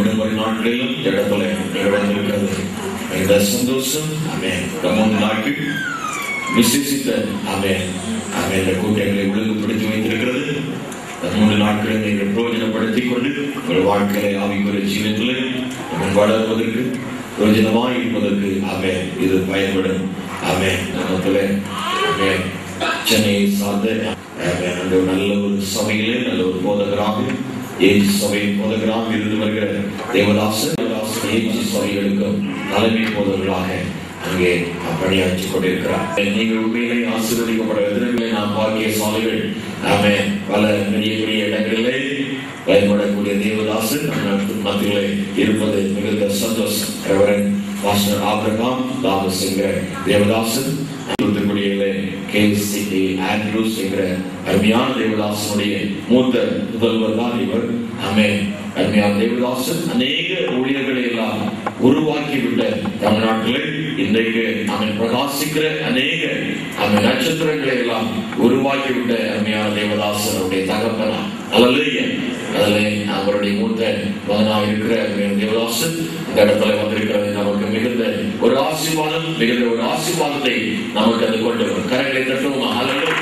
விடுமுறை நாட்களிலும் இந்த இடத்துல நிகழ்ந்திருக்கிறது இந்த சந்தோஷம் ஆமே இந்த மூன்று நாட்கள் விசேஷித்த ஆமே ஆமே இந்த கூட்டங்களை ஒழுங்குபடுத்தி வைத்திருக்கிறது இந்த மூன்று நாட்களை நீங்கள் பிரயோஜனப்படுத்திக் கொண்டு உங்கள் வாழ்க்கையை ஆவிக்குரிய ஜீவனத்தில் நீங்கள் வளர்வதற்கு பிரயோஜனமாய் இருப்பதற்கு ஆமே இது பயன்படும் ஆமே நமக்குள்ளே ஆமே சென்னையை சார்ந்த ஆமே, அந்த ஒரு நல்ல ஒரு சபையிலே நல்ல ஒரு போதகராக ஏஜி சபையின் போதகராக இருந்து வருகிற தேவதாசன் தேவதாசன் ஏஜி சபைகளுக்கும் தலைமை போதகர்களாக அங்கே பணியாற்றி கொண்டிருக்கிறார் நீங்கள் உண்மையிலே ஆசீர்வதிக்கப்பட எதிர்களை நாம் பாக்கிய சாலைகள் ஆமே பல பெரிய பெரிய இடங்களிலே பயன்படக்கூடிய தேவதாசன் நம் மத்தியிலே இருப்பது மிகுந்த சந்தோஷம் ரெவரன் பாஸ்டர் ஆபிரகாம் தாமஸ் என்கிற தேவதாசன் தூத்துக்குடியிலே கேசிடி ஆண்ட்ரூஸ் என்கிற அருமையான தேவதாசனுடைய மூத்த முதல்வர் தான் இவர் ஆமே அருமையான தேவதாசன் அநேக ஊழியர்களை எல்லாம் உருவாக்கிவிட்ட தமிழ்நாட்டில் இன்றைக்கு அவன் பிரகாசிக்கிற அநேக அவன் நட்சத்திரங்களை எல்லாம் உருவாக்கிவிட்ட அருமையான தேவதாசன் அவருடைய தகப்பனா அல்லையா அதில் அவருடைய மூத்த மகனாக இருக்கிற அருமையான தேவதாசன் இந்த இடத்துல வந்திருக்கிறது நமக்கு மிகுந்த ஒரு ஆசீர்வாதம் மிகுந்த ஒரு ஆசீர்வாதத்தை நமக்கு அது கொண்டு வரும் கரங்களை தட்டுவோமா அல்ல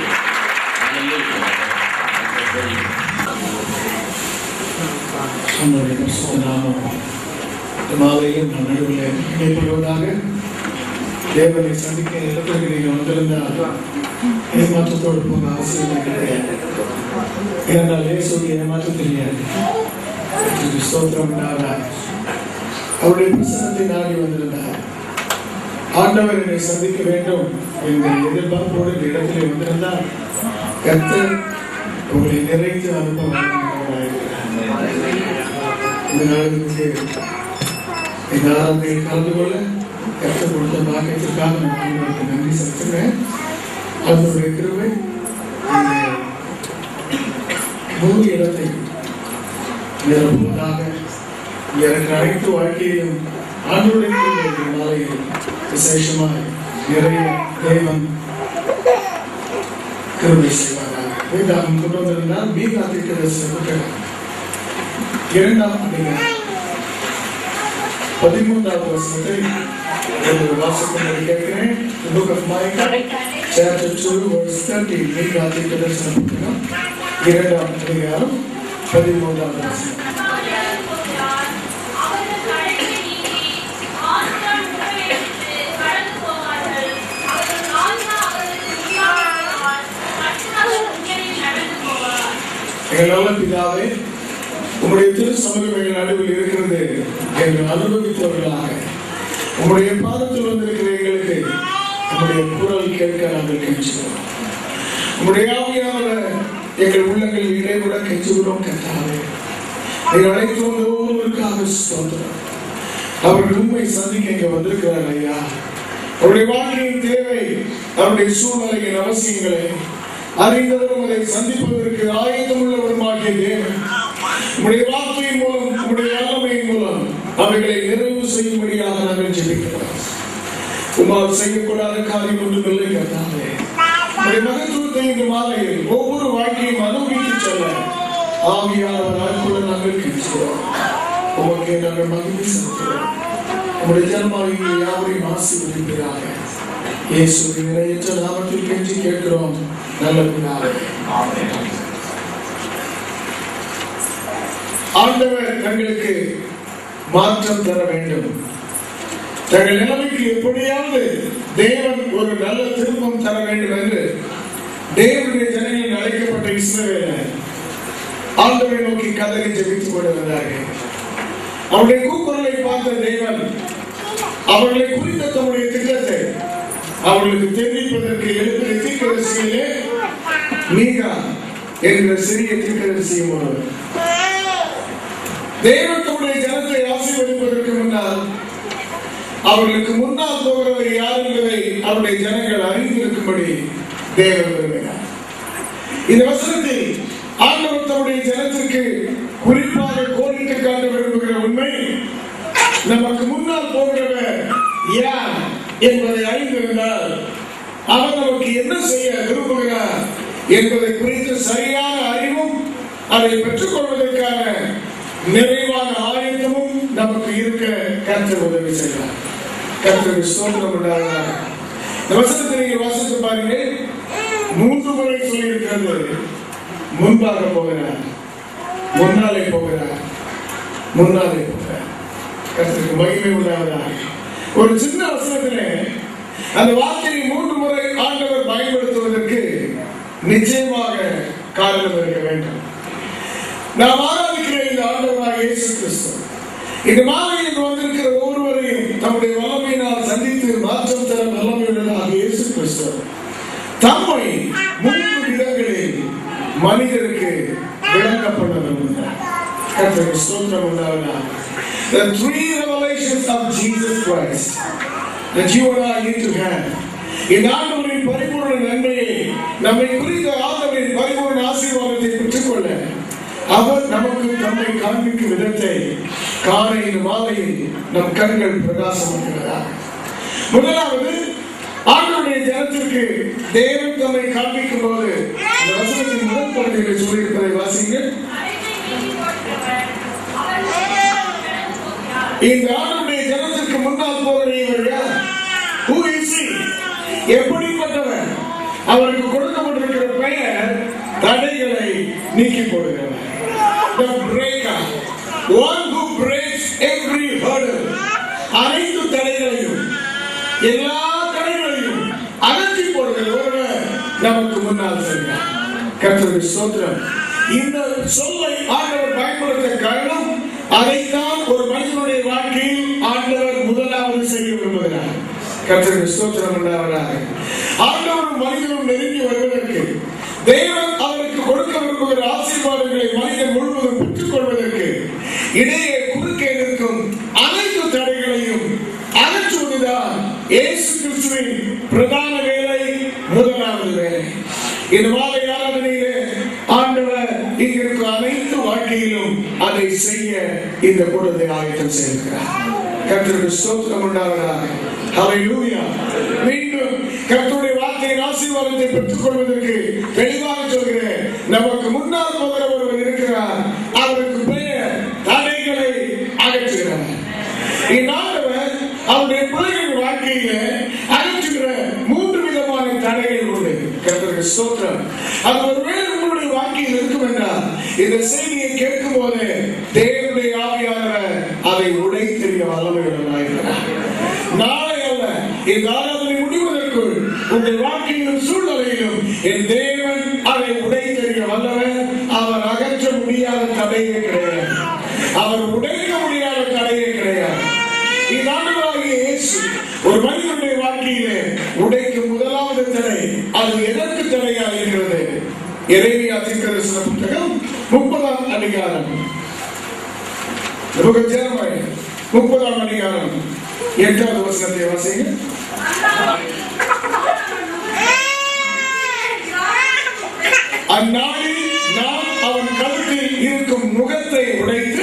நம்முடைய பரிசுத்த நாமம் இந்த மாலையில் நம் நடுவில் இணைப்படுவதாக தேவனை சந்திக்க இடத்திற்கு நீங்கள் வந்திருந்தால் ஏமாற்றத்தோடு போக அவசியம் கிடையாது ஏனென்றால் இயேசுக்கு ஏமாற்றம் தெரியாது கர்த்தருக்கு ஸ்தோத்திரம் உண்டாவதாக. அவருடைய பிரசனத்தை நாடி வந்திருந்தார் ஆண்டவர் என்னை சந்திக்க வேண்டும் என்கிற எதிர்பார்ப்போடு இந்த இடத்திலே வந்திருந்தால் கர்த்தர் உங்களை நிறைந்து அனுப்ப வல்லவராயிருக்கிறார். இந்த நாளுக்கு இந்த ஆராதனை கலந்து கொள்ள கற்றுக் கொடுத்த பாக்கியத்திற்காக நான் ஆண்டவருக்கு நன்றி செலுத்துகிறேன் அவருடைய கிருபை இந்த மூணு இடத்தை நிரப்புவதாக இங்க இருக்கிற அனைத்து வாழ்க்கையிலும் ஆண்டவருடைய கிருபை இந்த நாளையில் விசேஷமாய் நிறைய தேவன் கிருபை செய்வாராக வேதாகம் கொண்டு வந்திருந்தால் மீகா தீர்க்கதரிசன புத்தகம் இரண்டாம் அதிகாரம் பதிமூன்றாவது வசனத்தை ஒரு வாசகம் கேட்கிறேன் The book of Micah, chapter 2, verse 30, மீகா தீர்க்கதரிசன புத்தகம் இரண்டாம் அதிகாரம் பதிமூன்றாவது வசனம் எங்கள் நல்ல பிதாவே உம்முடைய திரு சமூகம் எங்கள் நடுவில் இருக்கிறது என்று அனுபவித்தவர்களாக உம்முடைய பாதத்தில் வந்திருக்கிற எங்களுக்கு உம்முடைய குரல் கேட்க நாங்கள் கெஞ்சுகிறோம் உம்முடைய ஆவியானவர் எங்கள் உள்ளங்களில் இடைவிட கெஞ்சுகிறோம் கத்தாவே நீங்கள் அழைத்து வந்த ஒவ்வொருவருக்காக ஸ்தோத்திரம் அவர்கள் உண்மை சந்திக்க இங்க வந்திருக்கிறார் ஐயா அவருடைய வாழ்க்கையின் தேவை அவருடைய சூழ்நிலையின் அவசியங்களை அறிந்தவரும் அதை சந்திப்பதற்கு ஆயுதமுள்ளவருமாகிய தேவன் உம்முடைய வார்த்தையின் மூலம் உம்முடைய வல்லமையின் மூலம் அவைகளை நிறைவு செய்யும்படியாக நாங்கள் ஜெபிக்கிறோம் உமால் செய்யக்கூடாத காரியம் ஒன்றும் இல்லை கர்த்தாவே உம்முடைய மகத்துவத்தை இந்த மாலையில் ஒவ்வொரு வாழ்க்கையும் அனுபவித்து சொல்ல ஆவியானவர் ஆட்கொள்ள நாங்கள் கேட்கிறோம் உமக்கே நாங்கள் மகிழ்ச்சி செலுத்துகிறோம் உம்முடைய ஜன்மாவின் யாவரையும் ஆசீர்வதிப்பதாக இயேசுவின் நிறையற்ற நாமத்தில் கெஞ்சி கேட்கிறோம் நல்ல பிதாவே ஆமென் ஆண்டவர் தங்களுக்கு மாற்றம் தர வேண்டும் தங்கள் நிலைமைக்கு எப்படியாவது தேவன் ஒரு நல்ல திருப்பம் தர வேண்டும் என்று தேவனுடைய ஜனங்களில் அழைக்கப்பட்ட இஸ்ரவேலர் ஆண்டவரை நோக்கி கதறி ஜெபித்துக் கொண்டிருந்தார்கள் அவருடைய கூக்குரலை பார்த்த தேவன் அவர்களை குறித்த தம்முடைய திட்டத்தை அவர்களுக்கு தெரிவிப்பதற்கு எழுப்பிய தீர்க்கதரிசியிலே மீகா என்கிற சிறிய தீர்க்கதரிசியும் ஒருவர் தேவன் தம்முடைய ஜனத்தை ஆசீர்வதிப்பதற்கு முன்னால் அவர்களுக்கு முன்னால் போகிறவர் யார் என்பதை அவருடைய ஜனங்கள் அறிந்திருக்கும்படி தேவன் விரும்பினார் இந்த வசனத்தில் ஆண்டவர் தம்முடைய ஜனத்திற்கு குறிப்பாக கோரிட்டு காட்ட விரும்புகிற உண்மை நமக்கு முன்னால் போகிறவர் யார் என்பதை அறிந்திருந்தால் அவர் நமக்கு என்ன செய்ய விரும்புகிறார் என்பதை குறித்து சரியான அறிவும் அதை பெற்றுக்கொள்வதற்கான நிறைவான ஆயத்தமும் நமக்கு இருக்க கர்த்தர் உதவி செய்வார் கர்த்தருக்கு ஸ்தோத்திரம் உண்டாவதாக இந்த வசனத்தை நீங்க வாசித்து பாருங்க மூன்று முறை சொல்லி இருக்கிறது முன்பாக போகிறார் முன்னாலே போகிறார் முன்னாலே போகிறார் கர்த்தருக்கு மகிமை உண்டாவதாக ஒரு சின்ன வசனத்திலே அந்த வார்த்தையை மூன்று முறை ஆண்டவர் பயன்படுத்துவதற்கு நிச்சயமாக காரணம் இருக்க வேண்டும் நாம் ஆராதிக்கிற இந்த ஆண்டவராக இயேசு கிறிஸ்து இந்த மாலையில் வந்திருக்கிற ஒவ்வொருவரையும் நம்முடைய வல்லமையினால் சந்தித்து மாற்றம் தர வல்லமையுள்ளதாக இயேசு கிறிஸ்து தம்மை மூன்று விதங்களில் மனிதருக்கு விளக்கப்பட விரும்புகிறார் கர்த்தருக்கு ஸ்தோத்திரம் உண்டாவதாக The three revelations of Jesus Christ that you and I need to have. இந்த ஆண்டவரின் பரிபூர்ண நன்மையை நம்மை குறித்த ஆண்டவரின் பரிபூர்ண ஆசீர்வாதத்தை பெற்றுக்கொள்ள அவர் நமக்கு தம்மை காண்பிக்கும் விதத்தை காண இந்த மாலையில் நம் கண்கள் பிரகாசமாகிறதா முதலாவது ஆண்டவருடைய ஜனத்திற்கு தேவன் தம்மை காண்பிக்கும் போது இந்த வசனத்தின் முதல் பகுதிகளை சொல்லியிருப்பதை வாசிங்க இந்த ஆண்டுடைய ஜனத்திற்கு முன்னால் போகிற இவர் யார் Who is he? எப்படிப்பட்டவர் அவருக்கு கொடுக்கப்பட்டிருக்கிற பெயர் தடைகளை நீக்கி போடுகிறவர் The breaker. One who breaks every hurdle. அனைத்து தடைகளையும் எல்லா தடைகளையும் அகற்றி போடுகிற ஒருவர் நமக்கு முன்னால் சென்றார் கர்த்தருக்கு ஸ்தோத்திரம் இந்த சொல்லை ஆண்டவர் பயன்படுத்த காரணம் அதைத்தான் ஒரு மனிதனுடைய வாழ்க்கையில் ஆண்டவர் முதலாவது செய்ய விரும்புகிறார் கர்த்தருக்கு ஸ்தோத்திரம் உண்டாவதாக ஆண்டவரும் மனிதனும் நெருங்கி வருவதற்கு தேவன் அவருக்கு கொடுக்க விரும்புகிற ஆசீர்வாதங்களை மனிதன் முழுவதும் பெற்றுக் கொள்வதற்கு இடையே குறுக்கே நிற்கும் அனைத்து தடைகளையும் அகற்றுவதுதான் இயேசு கிறிஸ்துவின் பிரதான வேலை முதலாவது வேலை இந்த மாலை ஆராதனையிலே ஆண்டவர் இங்கிருக்கும் அனைத்து வாழ்க்கையிலும் அதை செய்ய இந்த கூடத்தை ஆயத்தம் செய்திருக்கிறார் கர்த்தருக்கு ஸ்தோத்திரம் உண்டாவதாக ஹalleluya மீண்டும் கர்த்தருடைய வார்த்தையின் ஆசீர்வாதத்தை பெற்றுக் கொள்வதற்கு தெளிவாக சொல்கிறேன் நமக்கு முன்னால் போகிற ஒருவர் இருக்கிறார் அவருக்கு பெயர் தடைகளை அகற்றுகிறார் இந்நாட்டவர் அவருடைய பிள்ளைகளின் வாழ்க்கையில அகற்றுகிற மூன்று விதமான தடைகள் உண்டு கர்த்தருக்கு ஸ்தோத்திரம் அது ஒருவேளை உங்களுடைய வாழ்க்கையில் இருக்கும் என்றால் இந்த செய்தியை கேட்கும் போது தேவனுடைய ஆவியானவர் அதை உடைத்தெறிய வல்லமையுள்ளவராயிருக்கிறார் நாளை அல்ல இந்த ஆராதனை முடிவதற்குள் உங்கள் வாழ்க்கையிலும் சூழ்நிலையிலும் என் தேவன் அதை உடைத்தெறிய வல்லவர் அவர் அகற்ற முடியாத தடையே கிடையாது அவர் உடைக்க முடியாத தடையே கிடையாது இந்நாடுகளாகிய இயேசு ஒரு மனிதனுடைய வாழ்க்கையிலே உடைக்கும் முதலாவது தடை அது எதற்கு தடையா இருக்கிறது இறைமையா தீர்க்கதரிசன புத்தகம் முப்பதாம் அதிகாரம் நமக்கு ஜெரமாய் முப்பதாம் அதிகாரம் எட்டாவது வசனத்தை வாசிங்க அந்நாளில் நாம் அவன் கழுத்தில் இருக்கும் முகத்தை உடைத்து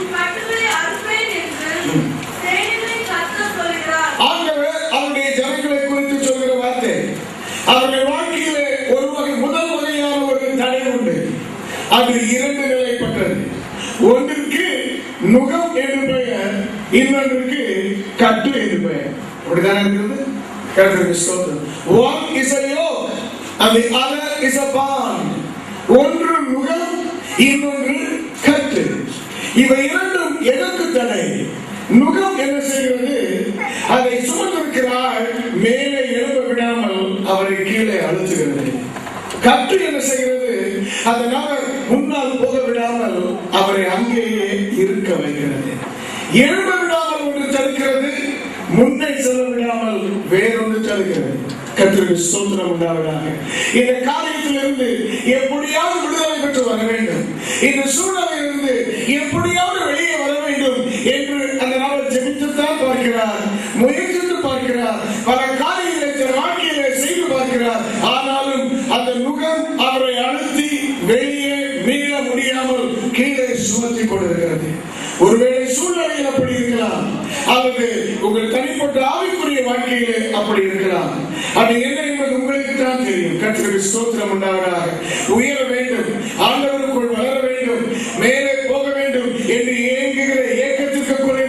ஆண்டவர் அவருடைய ஜனங்களை குறித்து சொல்கிற வார்த்தை அவருடைய வாழ்க்கையிலே ஒரு வகை முதல் வகையான ஒரு தடை உண்டு அது இரண்டு நிலைப்பட்டது ஒன்றிற்கு நுகம் என்று பெயர் இன்னொன்றுக்கு கட்டு என்று பெயர் அப்படிதானே இருக்கிறது கருத்து ஸ்தோத்திரம் one is a yoke and the other is a bond ஒன்று நுகம் இன்னொன்று கட்டு இவை இரண்டும் எதற்கு தடை நுகம் என்ன செய்கிறது அதை சுமந்திருக்கிறார் மேலே எழுத விடாமல் அவரை கீழே அழுத்துகிறது கட்டு என்ன செய்கிறது அந்த நபர் முன்னால் போக விடாமல் அவரை அங்கேயே இருக்க வைக்கிறது எழுத விடாமல் ஒன்று தடுக்கிறது முன்னே செல்ல விடாமல் வேறொன்று தடுக்கிறது கத்திற்கு சுதந்திரம் உண்டாவதாக இந்த காரியத்திலிருந்து எப்படியாவது விடுதலை பெற்று வர வேண்டும் இந்த சூழ்நிலையிலிருந்து எப்படியாவது வெளியே வர வேண்டும் என்று அந்த நபர் ஜெபித்துத்தான் பார்க்கிறார் முயற்சித்து பார்க்கிறார் பல காரியங்களை தன் வாழ்க்கையில செய்து பார்க்கிறார் ஆனாலும் அந்த நுகம் அவரை அழுத்தி வெளியே மீள முடியாமல் கீழே சுமத்தி கொண்டிருக்கிறது ஒருவேளை சூழ்நிலையில் அப்படி இருக்கலாம் அல்லது உங்கள் தனிப்பட்ட ஆவிக்குரிய வாழ்க்கையிலே அப்படி இருக்கலாம் அது என்ன என்பது உங்களுக்கு தான் தெரியும் கர்த்தருக்கு ஸ்தோத்திரம் உண்டாவதாக உயர வேண்டும் ஆண்டவருக்குள் வளர வேண்டும் மேலே போக வேண்டும் என்று ஏங்குகிற ஏக்கத்திற்குள்ளே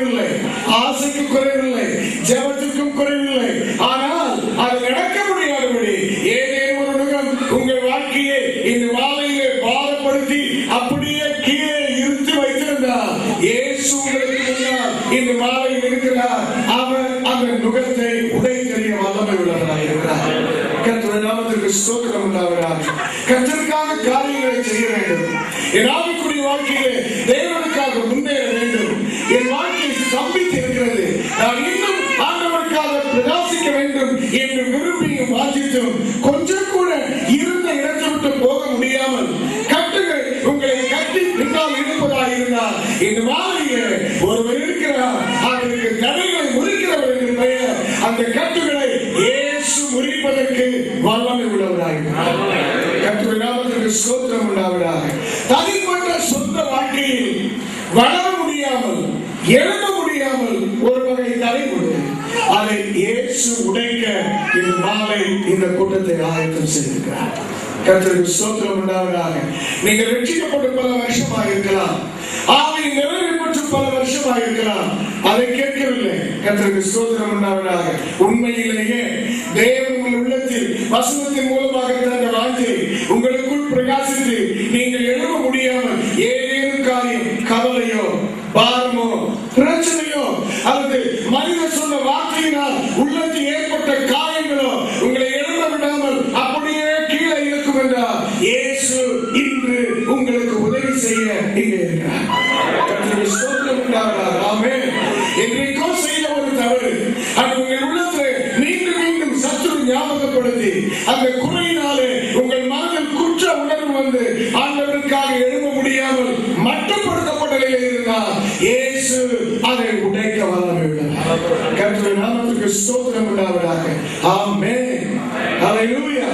இந்த மாலையில் இருக்கிறார் அவர் அந்த நுகத்தை உடைத்தெறிய வல்லமை உள்ளவராக இருக்கிறார் கர்த்தருடைய நாமத்திற்கு ஸ்தோத்திரம் உண்டாவதாக கர்த்தருக்காக காரியங்களை செய்ய வேண்டும் என் ஆவிக்குரிய வாழ்க்கையிலே தேவனுக்காக முன்னேற வேண்டும் என் வாழ்க்கை ஸ்தம்பித்து இருக்கிறது நான் இன்னும் ஆண்டவருக்காக பிரகாசிக்க வேண்டும் என்று விரும்பியும் வாஞ்சித்தும் கொஞ்சம் கூட இருந்த இடத்தை விட்டு போக முடியாமல் கட்டுகள் உங்களை கட்டி பின்னால் இருப்பதாக இருந்தால் இந்த மாதிரியே ஒருவர் இருக்கிறார் அவருக்கு தடைகளை முறிக்கிறவர் என்று பெயர் அந்த கட்டுகளை இயேசு முறிப்பதற்கு வல்லமை உள்ளவராக கட்டுரை நாமத்திற்கு ஸ்தோத்திரம் உண்டாவதாக தனிப்பட்ட சொந்த வாழ்க்கையில் வளர முடியாமல் எழுத முடியாமல் ஒரு வகை தடை உண்டு அதை இயேசு உடைக்க இந்த மாலை இந்த கூட்டத்தை ஆயத்தம் செய்திருக்கிறார் கர்த்தருக்கு ஸ்தோத்திரம் உண்டாவதாக நீங்கள் ரட்சிக்கப்பட்டு பல வருஷமாக இருக்கலாம் ஆவி நிறைவு பெற்று பல வருஷமாக இருக்கலாம் அதை கேட்கவில்லை கர்த்தருக்கு ஸ்தோத்திரம் உண்டாவதாக உண்மையிலேயே தேவன் உங்கள் உள்ளத்தில் வசனத்தின் மூலமாக தந்த வாஞ்சை உங்களுக்குள் பிரகாசித்து நீங்கள் எழுத முடியாமல் ஏதேனும் காரியம் கவலையோ பாரமோ பிரச்சனையோ அல்லது மனிதர் சொன்ன வார்த்தையினால் உள்ளத்தில் ஏற்பட்ட காயங்களோ உங்களை எழுத விடாமல் அப்படியே கீழே இருக்கும் என்றால் இயேசு இன்று உங்களுக்கு உதவி செய்ய இங்கே இருக்கிறார் கர்த்தருக்கு ஸ்தோத்திரம் உண்டாவதாக ஆமென் என்றைக்கோ செய்த ஒரு தவறு அது உங்கள் உள்ளத்தில் மீண்டும் மீண்டும் சத்துரு ஞாபகப்படுத்தி அந்த குறையினாலே உங்கள் மனதில் குற்ற உணர்வு வந்து ஆண்டவருக்காக எழுத முடியாமல் மட்டுப்படுத்தப்பட்ட நிலையில் இருந்தால் இயேசு அதை உடைக்க வல்லமை உள்ளவர் கர்த்தருடைய நாமத்துக்கு ஸ்தோத்திரம் உண்டாவதாக ஆமென் ஹalleluya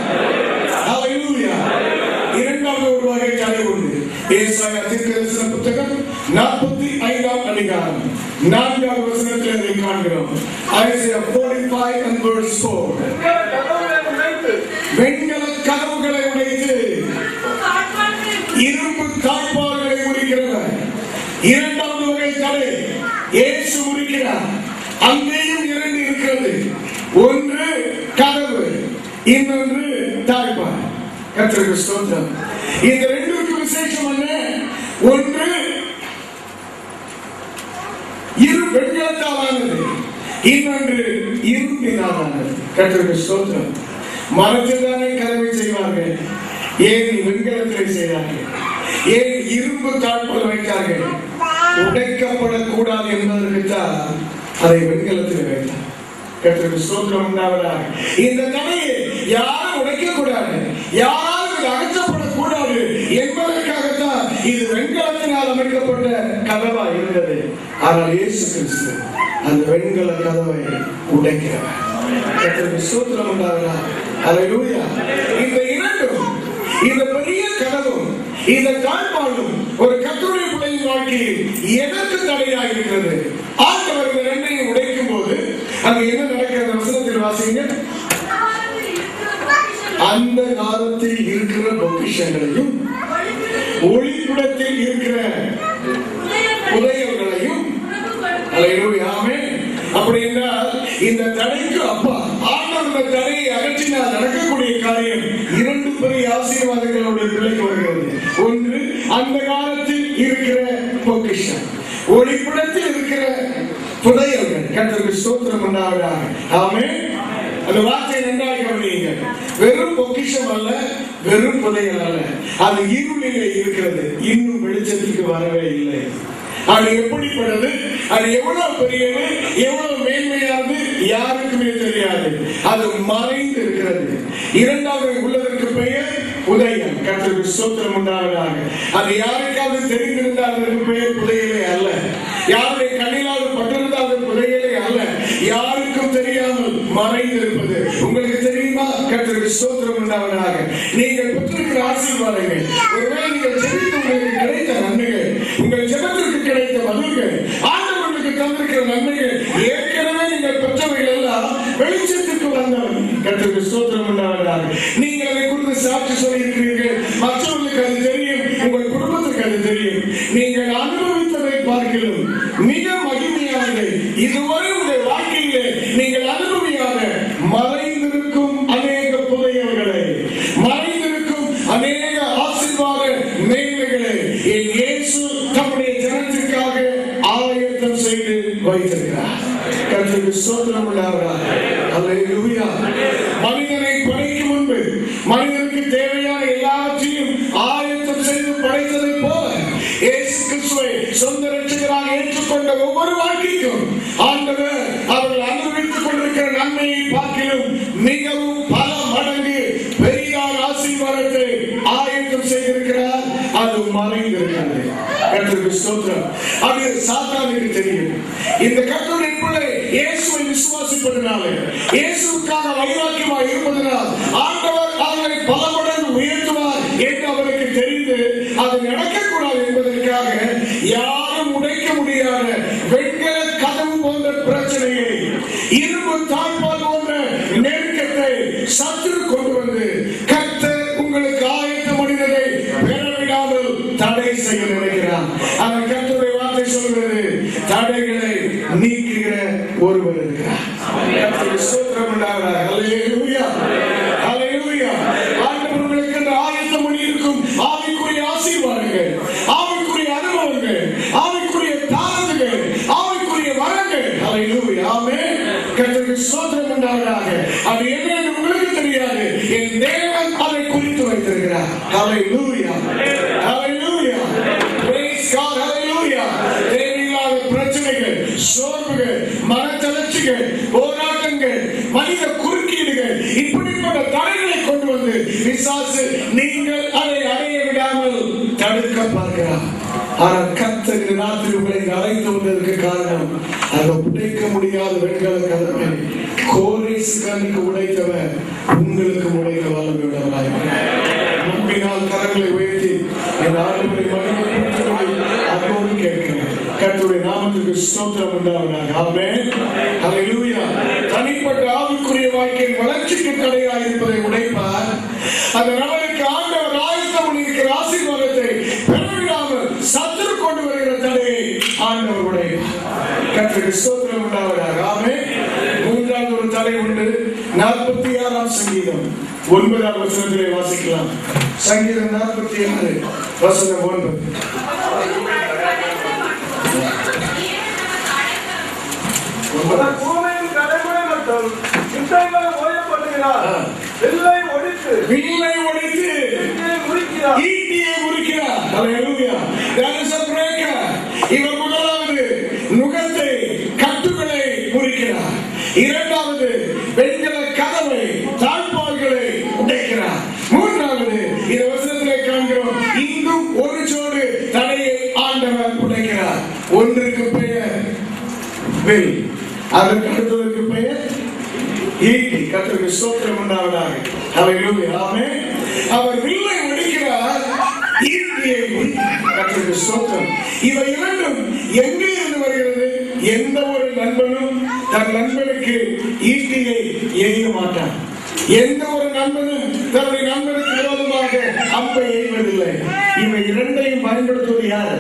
ஹalleluya இரண்டாவது ஒரு வகை தடை உண்டு ஏசாயா தீர்க்கதரிசன புத்தகம் நாற்பத்தி ஐந்தாம் அதிகாரம் நான்காவது வசனத்தில் அதை காண்கிறோம் ஐசியா 45 and verse 4 வெண்கல கதவுகளை உடைத்து இரும்பு தாழ்பால்களை முறிக்கிறவர் இரண்டாவது வகை தடை இயேசு முறிக்கிறார் அங்கேயும் இரண்டு இருக்கிறது ஒன்று கதவு இன்னொன்று தாழ்பால் கர்த்தருக்கு ஸ்தோத்திரம் இந்த ரெண்டுக்கு விசேஷம் என்ன ஒன்று இரு வெண்கலத்தாலானது இன்னொன்று இரும்பினாலானது கர்த்தருக்கு ஸ்தோத்திரம் மரத்தில் தானே கதவை செய்வார்கள் ஏன் வெண்கலத்தில் செய்தார்கள் ஏன் இரும்பு தாழ்பால் வைத்தார்கள் உடைக்கப்படக்கூடாது என்பதற்கு தான் அதை வெண்கலத்தில் வைத்தார் கர்த்தருக்கு ஸ்தோத்திரம் உண்டாவதாக இந்த தடையை யாரும் உடைக்க கூடாது யாராலும் இது அகற்றப்படக்கூடாது என்பதற்காகத்தான் இது வெண்கலத்தினால் அமைக்கப்பட்ட கதவா இருந்தது ஆனால் இயேசு கிறிஸ்து அந்த வெண்கல கதவை உடைக்கிறவர் கர்த்தருக்கு ஸ்தோத்திரம் உண்டாவதாக அல்லேலூயா இந்த இரண்டும் இந்த பெரிய கதவும் இந்த தாழ்பாலும் ஒரு கத்தருடைய பிள்ளையின் வாழ்க்கையில் எதற்கு தடையாக இருக்கிறது ஆண்டவர் இந்த ரெண்டையும் உடைக்கும் போது அங்க என்ன நடக்கிறது வசனத்தில் வாசிங்க அந்த காலத்தில் இருக்கிற பொக்கிஷங்களையும் ஒளிப்புடத்தில் இருக்கிற புதையல்களையும் அல்லேலூயா, ஆமென். அப்படி என்றால் இந்த தடைக்கு அப்பா ஆண்டவர் இந்த தடையை அகற்றினால் நடக்கக்கூடிய காரியம் இரண்டு பெரிய ஆசீர்வாதங்களுடைய பிள்ளைக்கு வருகிறது ஒன்று அந்த காலத்தில் இருக்கிற பொக்கிஷம் ஒளிப்புடத்தில் இருக்கிற புதையல்கள் கர்த்தருக்கு ஸ்தோத்திரம் உண்டாவதாக ஆமென் அந்த வார்த்தை நன்றாக கவனியுங்க வெறும் பொக்கிஷம் அல்ல வெறும் புதையல் அல்ல அது இருளிலே இருக்கிறது இன்னும் வெளிச்சத்துக்கு வரவே இல்லை அது எப்படிப்பட்டது அது எவ்வளவு பெரியது எவ்வளவு மேன்மையானது யாருக்குமே தெரியாது அது மறைந்து இருக்கிறது இரண்டாவது உள்ளதற்கு பெயர் உதயம் கர்த்தருக்கு ஸ்தோத்திரம் உண்டாவதாக அது யாருக்காவது தெரிந்திருந்தால் அதற்கு பெயர் புதையலே அல்ல யாருடைய கண்ணிலாவது பட்டிருந்தால் அது புதையலே அல்ல யாருக்கும் தெரியாமல் மறைந்திருப்பது உங்களுக்கு தெரியுமா கர்த்தருக்கு ஸ்தோத்திரம் உண்டாவதாக நீங்கள் பெற்றிருக்கிற ஆசீர்வாதங்கள் ஒருவேளை நீங்கள் ஜெபித்து உங்களுக்கு கிடைத்த நன்மைகள் உங்கள் ஜெபத்திற்கு கிடைத்த பதில்கள் ஆண்டவர்களுக்கு தந்திருக்கிற நன்மைகள் ஏற்கனவே நீங்கள் பெற்றவைகள் எல்லாம் வெளிச்சத்துக்கு வந்தவன் கர்த்தருக்கு ஸ்தோத்திரம் உண்டாவதாக நீங்கள் அதை குறித்து சாட்சி சொல்லியிருக்கிறீர்கள் மற்றவர்களுக்கு அது தெரியும் உங்கள் குடும்பத்துக்கு அது தெரியும் நீங்கள் அனுபவித்ததை பார்க்கலாம் மிக மகிமையானது இதுவரை உங்கள் வாழ்க்கையிலே நீங்கள் அனுபவியாத மறைந்திருக்கும் அநேக புதையல்களை மறைந்திருக்கும் அநேக ஆசீர்வாத மேன்மைகளை என் இயேசு தம்முடைய ஜனத்திற்காக ஆயத்தம் செய்து வைத்திருக்கிறார் கர்த்தருக்கு ஸ்தோத்திரம் உண்டாகிறார் அல்லேலூயா மனிதனை படைக்கும் முன்பு மனிதனுக்கு தேவையான எல்லாவற்றையும் ஆயத்தம் செய்து படைத்ததை போல இயேசு கிறிஸ்துவை சொந்த ரட்சகராக ஏற்றுக்கொண்ட ஒவ்வொரு வாழ்க்கைக்கும் ஆண்டவர் அவர்கள் அனுபவித்துக் கொண்டிருக்கிற நன்மையை பார்க்கிலும் மிகவும் பல மடங்கு பெரியார் ஆசீர்வாதத்தை ஆயத்தம் செய்திருக்கிறார் அது மறைந்திருக்கிறது கர்த்தருக்கு ஸ்தோத்திரம் அது சாத்தானுக்கு தெரியும் இந்த கர்த்தருடைய பிள்ளை இயேசுவை விசுவாசிப்பதனால இயேசுவுக்காக வைராக்கியமாக இருப்பதனால் ஆண்டவர் அவர்களை பல மடங்கு உயர்த்துவார் என்று அவருக்கு தெரிந்து அது நடக்கக்கூடாது என்பதற்காக யாரும் உடைக்க முடியாத வெண்கல கதவு போன்ற பிரச்சனையை இரும்பு தாழ்பால் போன்ற நெருக்கத்தை சத்துரு கொண்டு வந்து கர்த்தர் உங்களுக்கு ஆயத்த மனிதரை பெறவிடாமல் தடை செய்ய நினைக்கிறார் அவர் கர்த்தருடைய வார்த்தை சொல்கிறது தடைகளை நீக்குகிற ஒருவர் இருக்கிறார் கர்த்தருக்கு ஸ்தோத்திரம் உண்டாகிறார் ஹalleluya ஹalleluya ஆண்டவர் உங்களுக்கு அந்த ஆயத்தம் பண்ணி இருக்கும் ஆவிக்குரிய ஆசீர்வாதங்கள் ஆவிக்குரிய அனுபவங்கள் ஆவிக்குரிய தாரங்கள் ஆவிக்குரிய வரங்கள் ஹalleluya ஆமென் கர்த்தருக்கு ஸ்தோத்திரம் உண்டாவதாக அது என்ன என்று உங்களுக்கு தெரியாது என் தேவன் அதை குறித்து வைத்திருக்கிறார் ஹalleluya ஹalleluya praise god hallelujah தேவையில்லாத பிரச்சனைகள் சோர்வுகள் மனத்தளர்ச்சிகள் போராட்டங்கள் மனித குறுக்கீடுகள் இப்படிப்பட்ட தடைகளை கொண்டு வந்து விசாசு நீங்கள் அதை அடைய விடாமல் தடுக்க பார்க்கிறார் ஆனால் கர்த்தர் இந்த ராத்திரி உங்களை இங்கு அழைத்து வந்ததற்கு காரணம் அதை உடைக்க முடியாத வெண்கல கதவை கோரேஸ் கண்ணுக்கு உடைத்தவர் உங்களுக்கு உடைக்க வல்லமை உள்ளவராய் நம்பினால் கரங்களை உயர்த்தி என் ஆண்டவரை மகிமைப்படுத்தும்படி அன்போடு கேட்கிறேன் கர்த்தருடைய நாமத்துக்கு ஸ்தோத்திரம் உண்டாவதாக ஆமென் ஹalleluya தனிப்பட்ட ஆவிக்குரிய வாழ்க்கையின் வளர்ச்சிக்கு தடையாக இருப்பதை உடைப்பார் அந்த நபருக்கு ஆண்டவர் ஆயத்தம் பண்ணியிருக்கிற ஆசீர்வாதத்தை பெறவிடாமல் சத்துரு கொண்டு வருகிற தடையை ஆண்டவர் உடைப்பார் கர்த்தருக்கு ஸ்தோத்திரம் உண்டாவதாக ஆமென் மூன்றாவது ஒரு தடை உண்டு நாற்பத்தி ஆறாம் சங்கீதம் ஒன்பதாம் வசனத்திலே வாசிக்கலாம் சங்கீதம் நாற்பத்தி ஆறு வசனம் ஒன்பது அவர் பூமியின் கடைமுறை மற்றும் யுத்தங்களை ஓயப்படுகிறார் ஆ. வெள்ளை ஒழித்து வில்லை ஒழித்து இங்கே முறிக்கிறார் ஈட்டியை முறிக்கிறார் Hallelujah. There is a breaker. இவர் முதலாவது நுகத்தை கட்டுகளை முறிக்கிறார் இரண்டாவது வெண்கல கதவை தாழ்பால்களை உடைக்கிறார் மூன்றாவது இந்த வசனத்திலே காண்கிறோம் இங்கும் ஒரு ஜோடு தடையை ஆண்டவர் உடைக்கிறார் ஒன்றுக்கு பெயர் வில் அதற்கு அடுத்ததற்கு பெயர் ஈட்டி கர்த்தருக்கு ஸ்தோத்திரம் உண்டாவதாக ஹalleluya ஆமென் அவர் வில்லை ஒடிக்கிறார் ஈட்டியை ஒடிக்கிறார். கர்த்தருக்கு ஸ்தோத்திரம் இவை இரண்டும் எங்கே இருந்து வருகிறது எந்த ஒரு நண்பனும் தன் நண்பனுக்கு ஈட்டியை எய்ய மாட்டான் எந்த ஒரு நண்பனும் தன்னுடைய நண்பனுக்கு விரோதமாக அம்பை எய்வதில்லை இவை இரண்டையும் பயன்படுத்துவது யார்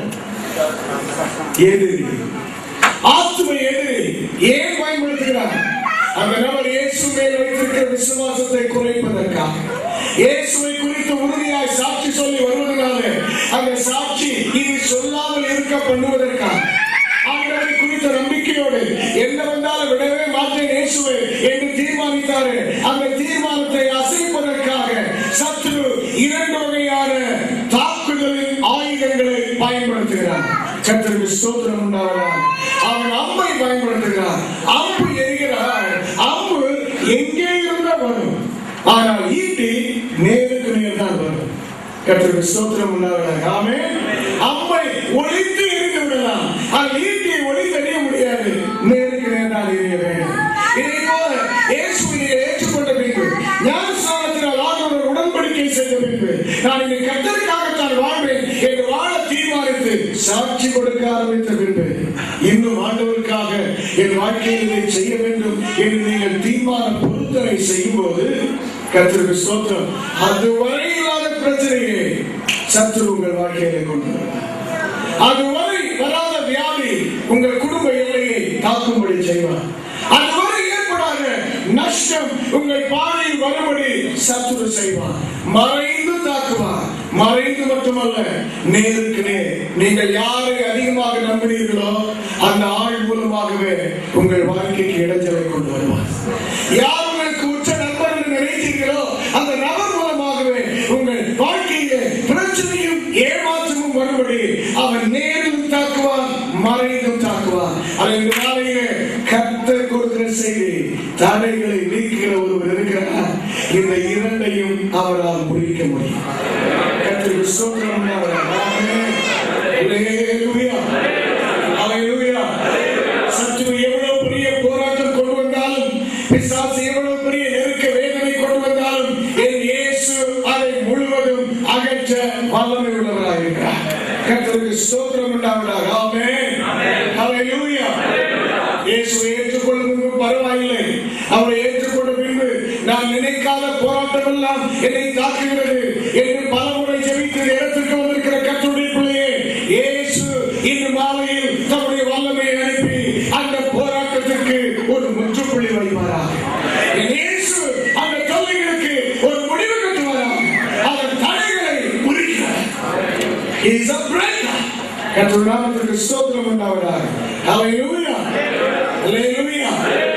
எதிரி ஆத்துமை எதிரி ஏன் பயன்படுத்துகிறார் அந்த நபர் இயேசு மேல் வைத்திருக்கிற விசுவாசத்தை குறைப்பதற்காக இயேசுவை குறித்து உறுதியாய் சாட்சி சொல்லி வருவதனால அந்த சாட்சி இது சொல்லாமல் இருக்க பண்ணுவதற்காக ஆண்டவரை குறித்த நம்பிக்கையோடு என்ன வந்தாலும் விடவே மாட்டேன் இயேசுவை என்று தீர்மானித்தாரு அந்த தீர்மானத்தை அசைப்பதற்காக சத்ரு இரண்டு வகையான தாக்குதலின் ஆயுதங்களை பயன்படுத்துகிறார் கர்த்தருக்கு ஸ்தோத்திரம் உண்டாகிறார் அவன் அம்பை பயன்படுத்துகிறார் அம்பு எரிகிறார் அம்பு எங்கே இருந்தா வரும் ஆனால் ஈட்டி நேருக்கு நேர் தான் வரும் கர்த்தருக்கு ஸ்தோத்திரம் உண்டாகிறார் ஆமே அம்பை ஒளித்து எரிந்து விடலாம் ஆனால் ஈட்டியை ஒளித்து எறிய முடியாது நேருக்கு நேர் தான் எரிய வேண்டும் இதை போல இயேசுவை நீங்கள் ஏற்றுக்கொண்ட பின்பு ஞானஸ்நானத்தினால் ஆண்டவர் உடன்படிக்கை செய்த பின்பு நான் இனி கத்தருக்காகத்தான் வாழ்வேன் என்று வாழ தீர்மானித்து சாட்சி கொடுக்க ஆரம்பித்த பின்பு இன்னும் ஆண்டவருக்காக என் வாழ்க்கையில் இதை செய்ய வேண்டும் என்று நீங்கள் தீர்மான பொருத்தனை செய்யும் போது கத்திற்கு ஸ்தோத்திரம் அதுவரை இல்லாத பிரச்சனையை சத்துரு உங்கள் வாழ்க்கையிலே கொண்டு வருவார் அதுவரை வராத வியாதி உங்கள் குடும்ப எல்லையை தாக்கும்படி செய்வார் அதுவரை ஏற்படாத நஷ்டம் உங்கள் பாதையில் வரும்படி சத்துரு செய்வார் மறைந்து தாக்குவார் மறைந்து மட்டுமல்ல நேருக்கு நேர் நீங்கள் யாரை அதிகமாக நம்பினீர்களோ அந்த ஆள் மூலமாகவே உங்கள் வாழ்க்கைக்கு இடைஞ்சலை கொண்டு வருவார் யார் உங்களுக்கு உச்ச நண்பர் என்று நினைத்தீர்களோ அந்த நபர் மூலமாகவே உங்கள் வாழ்க்கையிலே பிரச்சனையும் ஏமாற்றமும் வரும்படி அவன் நேரிலும் தாக்குவான் மறைந்தும் தாக்குவான் அதை இந்த நாளையிலே கர்த்தர் கொடுக்கிற செய்தி தடைகளை நீக்குகிற ஒருவர் இருக்கிறார் இந்த இரண்டையும் அவரால் முடிக்க முடியும் கர்த்தருக்கு ஸ்தோத்திரம் உண்டாவதாக. ஆமென். அல்லேலூயா. அல்லேலூயா. சத்துரு எவ்வளவு பெரிய போராட்டம் கொண்டு வந்தாலும் பிசாசு எவ்வளவு பெரிய நெருக்க வேதனை கொண்டு வந்தாலும் என் இயேசு அதை முழுவதும் அகற்ற வல்லமை உள்ளவராயிருக்கிறார் கர்த்தருக்கு ஸ்தோத்திரம் உண்டாவதாக ஆமென் ஹalleluya இயேசுவை ஏற்றுக்கொள்ளும் முன்பு பரவாயில்லை அவரை ஏற்றுக்கொண்ட பின்பு நான் நினைக்காத போராட்டம் எல்லாம் என்னை தாக்குகிறது என்று பலமுறை ஜெபித்து இந்த இடத்திற்கு வந்திருக்கிற கர்த்தருடைய பிள்ளையே இயேசு இன்று மாலையில் தம்முடைய வல்லமையை அனுப்பி அந்த போராட்டத்திற்கு ஒரு முற்றுப்புள்ளி வைப்பாராக இயேசு அந்த தொல்லைகளுக்கு ஒரு முடிவு கட்டுவாராக அதன் தடைகளை முறிக்கிறார் He is a breaker. கர்த்தருடைய நாமத்திற்கு ஸ்தோத்திரம் உண்டாவதாக Hallelujah. Hallelujah.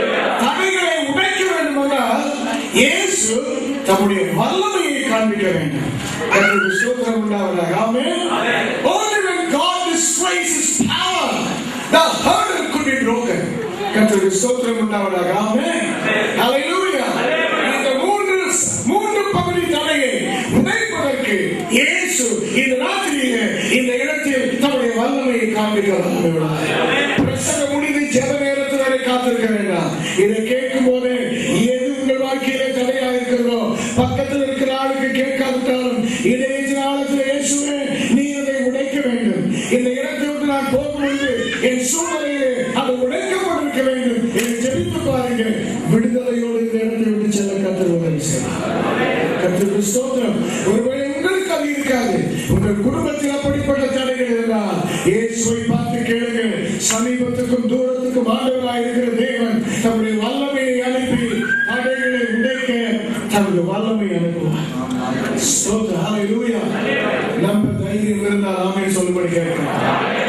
தடைகளை உடைக்க வேண்டும் என்றால் இயேசு தம்முடைய வல்லமையை காண்பிக்க வேண்டும் கர்த்தருக்கு ஸ்தோத்திரம் உண்டாவதாக ஆமென் Only when God displays his power the hurdle could be broken கர்த்தருக்கு ஸ்தோத்திரம் உண்டாவதாக ஆமென் Hallelujah. இந்த மூன்று மூன்று பகுதி தடையை உடைப்பதற்கு இயேசு இந்த ராத்திரியிலே இந்த இடத்தில் தம்முடைய வல்லமையை காண்பிக்க வல்லமையுள்ளார். பிரசங்கம் முடிந்து ஜெப நேரத்தில் வரை காத்திருக்க வேண்டாம் இதை கேட்கும் போது எது உங்கள் வாழ்க்கையிலே தடையா இருக்கிறதோ பக்கத்தில் இருக்கிற ஆளுக்கு கேட்காவிட்டாலும் இதை நாளத்தில் இயேசுவே நீ அதை உடைக்க வேண்டும் இந்த இடத்தை விட்டு நான் போகும்போது என் சூழ்நிலையிலே அது உடைக்கப்பட்டிருக்க வேண்டும் என்று ஜெபித்து பாருங்க விடுதலையோடு இந்த இடத்தை விட்டு செல்ல கத்தர் உதவி செய்வார் கர்த்தருக்கு ஸ்தோத்திரம் ஒருவேளை உங்களுக்கு அது இருக்காது உங்கள் குடும்பத்தில் அப்படிப்பட்ட தடைகள் இருந்தால் இயேசுவை பார்த்து கேளுங்க சமீபத்துக்கும் தூரத்துக்கும் ஆண்டவராய் இருக்கிற தேவன் தம்முடைய வல்லமையை அனுப்பி தடைகளை உடைக்க தம்முடைய வல்லமை அனுப்புவார் ஸ்தோத்திரம் ஹalleluya நம்ம தைரியம் இருந்தால் ஆமென் சொல்லும்படி கேட்கிறேன்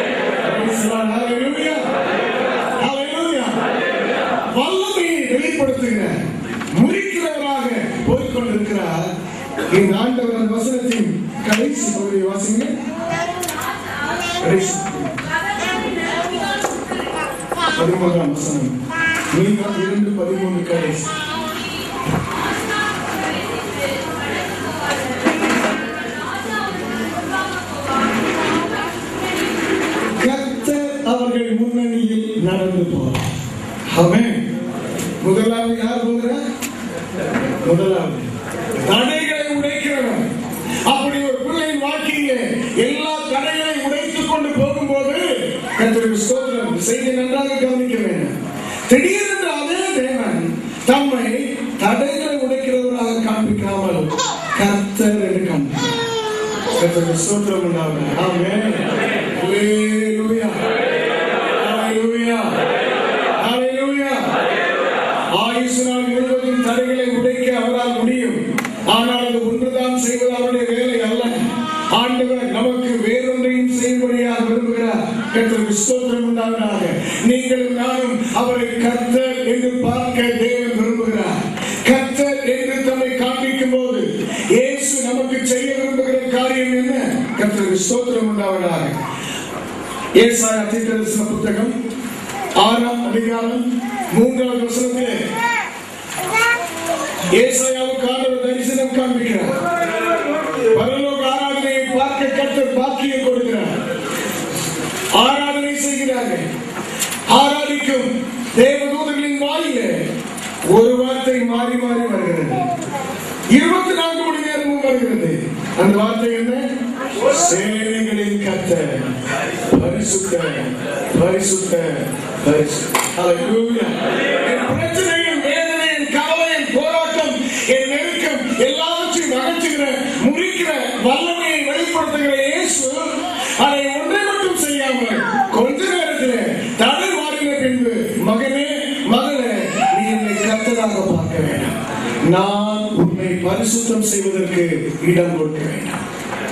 Praise the Lord. Hallelujah. Hallelujah. வல்லமையை வெளிப்படுத்துகிற முறிக்கிறவராக போய்கொண்டிருக்கிறார் இந்த ஆண்டவர் அந்த வசனத்தின் கடைசி பகுதியை வாசிங்க கடைசி பதிமூன்றாம் வசனம் நீங்கள் இரண்டு பதிமூன்று கடைசி கர்த்தர் அவர்கள் முன்னணியில் நடந்து போறார் அவன் முதலாவது யார் போகிறார் முதலாவது தடைகளை உடைக்கிறவன் அப்படி ஒரு பிள்ளையின் வாழ்க்கையிலே எல்லா தடைகளை உடைத்துக் கொண்டு போகும்போது கர்த்தருக்கு ஸ்தோத்திரம் இந்த செய்தி நன்றாக கவனிக்க வேண்டும் திடீரென்று அதே தேவன் தம்மை தடைகளை உடைக்கிறவராக காண்பிக்காமல் கர்த்தர் என்று காண்பிக்கிறார் கர்த்தருக்கு ஸ்தோத்திரம் உண்டாவதாக ஆமென் ஹalleluya ஹalleluya ஹalleluya ஆயுசு நாள் முழுவதும் தடைகளை உடைக்க அவரால் முடியும் ஆனால் அது ஒன்றுதான் செய்வது அவருடைய வேலை அல்ல ஆண்டவர் நமக்கு வேறொன்றையும் செய்யும்படியாக விரும்புகிறார் கர்த்தருக்கு ஸ்தோத்திரம் உண்டாவதாக நீங்களும் நானும் அவரை கர்த்தர் என்று பார்க்க தேவன் விரும்புகிறார் கர்த்தர் என்று தம்மை காண்பிக்கும் போது இயேசு நமக்கு செய்ய விரும்புகிற காரியம் என்ன கர்த்தருக்கு ஸ்தோத்திரம் உண்டாவதாக ஏசாயா தீர்க்கதரிசன புத்தகம் ஆறாம் அதிகாரம் மூன்றாவது வசனத்திலே ஏசாயாவுக்கு ஆண்டவர் தரிசனம் காண்பிக்கிறார் பரலோக ஆராதனையை பார்க்க கர்த்தர் பாக்கியம் கொடுக்கிறார் ஆராதனை செய்கிறார்கள் ஆராதிக்கும் தேவதூதர்களின் வாயிலே ஒரு வார்த்தை மாறி மாறி வருகிறது இருபத்தி நான்கு மணி நேரமும் வருகிறது அந்த வார்த்தை என்ன சேனைகளின் கர்த்தர் பரிசுத்த பரிசுத்த பரிசுத்த Hallelujah. என் பிரச்சனையின் வேதனை என் கவலை என் போராட்டம் என் நெருக்கம் எல்லாவற்றையும் அகற்றுகிற முறிக்கிற வல்லமையை வெளிப்படுத்துகிற இயேசு அதை ஒன்றை மட்டும் செய்யாமல் கொஞ்ச நேரத்தில் தடை மாறின பின்பு மகனே மகளே நீ என்னை கத்ததாக பார்க்க வேண்டாம் நான் உன்னை பரிசுத்தம் செய்வதற்கு இடம் கொடுக்க வேண்டாம்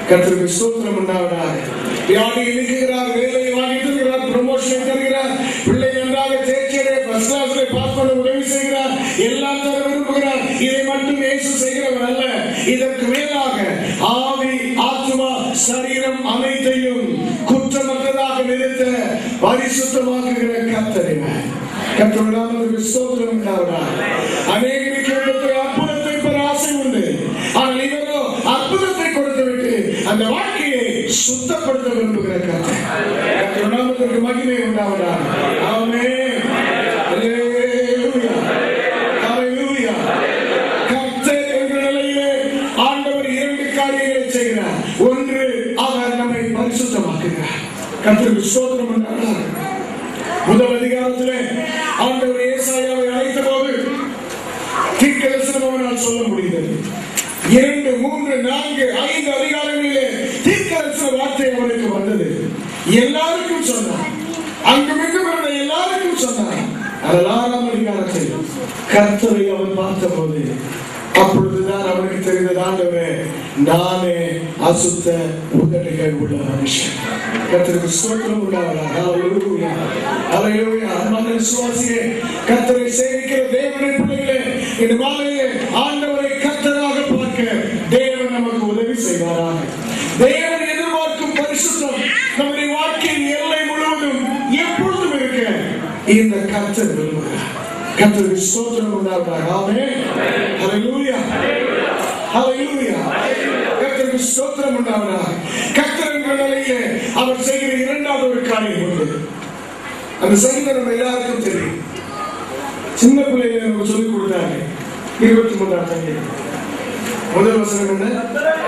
கர்த்தருக்கு ஸ்தோத்திரம் உண்டாவதாக வியாதி இருக்கிறார் வேலையை வாங்கி தருகிறார் ப்ரமோஷனை தருகிறார் பிள்ளை நன்றாக தேர்ச்சி அடைய ஃபர்ஸ்ட் கிளாஸ்ல பாஸ் பண்ண உதவி செய்கிறார் எல்லாம் தர விரும்புகிறார் இதை மட்டும் இயேசு செய்கிறவர் அல்ல இதற்கு மேலாக ஆவி ஆத்மா சரீரம் அனைத்தையும் குற்றமற்றதாக நிறுத்த பரிசுத்தமாக்குகிற கத்தரிவர் கத்தர் நாமத்துக்கு ஸ்தோத்திரம் உண்டாவதாக அநேகருக்கு இடத்தில் அற்புதத்தை பெற ஆசை உண்டு ஆனால் இவரோ அற்புதத்தை கொடுத்து விட்டு அந்த வாழ்க்கையை சுத்தப்படுத்த விரும்புகிற கத்தர் கத்தர் நாமத்திற்கு மகிமை உண்டாவதாக ஆமென் அல்லேலூயா அல்லேலூயா கர்த்தர் என்ற நிலையிலே ஆண்டவர் இரண்டு காரியங்களை செய்கிறார் ஒன்று அவர் நம்மை பரிசுத்தமாக்குகிறார் கர்த்தருக்கு ஸ்தோத்திரம் உண்டாவதாக முதல் அதிகாரத்திலே ஆண்டவர் ஏசாயாவை அழைத்த போது தீர்க்கதரிசனம் அவனால் சொல்ல முடிந்தது இரண்டு மூன்று நான்கு ஐந்து அதிகாரங்களிலே தீர்க்கதரிசன வார்த்தை அவருக்கு வந்தது எல்லாருக்கும் சொன்னார் அங்குமிங்கும் இருந்த எல்லாருக்கும் சொன்னார் அதில் ஆறாம் அதிகாரத்தில் கர்த்தரை அவர் பார்த்தபோது அப்பொழுதுதான் அவருக்கு தெரிந்தது ஆண்டவரே நானே அசுத்த உதடுகள் உள்ள மனுஷன் கர்த்தருக்கு ஸ்தோத்திரம் உண்டாவதாக ஹalleluya ஹalleluya அன்பான விசுவாசியே கர்த்தரை சேவிக்கிற தேவனுடைய பிள்ளைகளே இந்த மாலையிலே ஆண்டவரை கர்த்தராக பார்க்க தேவன் நமக்கு உதவி செய்வாராக தேவன் எதிர்பார்க்கும் பரிசுத்தம் நம்முடைய வாழ்க்கையின் எல்லை முழுவதும் எப்பொழுதும் இருக்க இந்த கர்த்தர் விரும்புகிறார் கர்த்தருக்கு ஸ்தோத்திரம் உண்டாவதாக ஆமென் ஹalleluya ஹalleluya கர்த்தருக்கு ஸ்தோத்திரம் உண்டாவதாக கர்த்தர் என்ற நிலையிலே அவர் செய்கிற இரண்டாவது ஒரு காரியம் உண்டு அந்த சங்கீதம் நம்ம எல்லாருக்கும் தெரியும் சின்ன பிள்ளைகளை நமக்கு சொல்லிக் கொடுத்தாங்க இருபத்தி மூன்றாம் சங்கீதம் முதல் வசனம் என்ன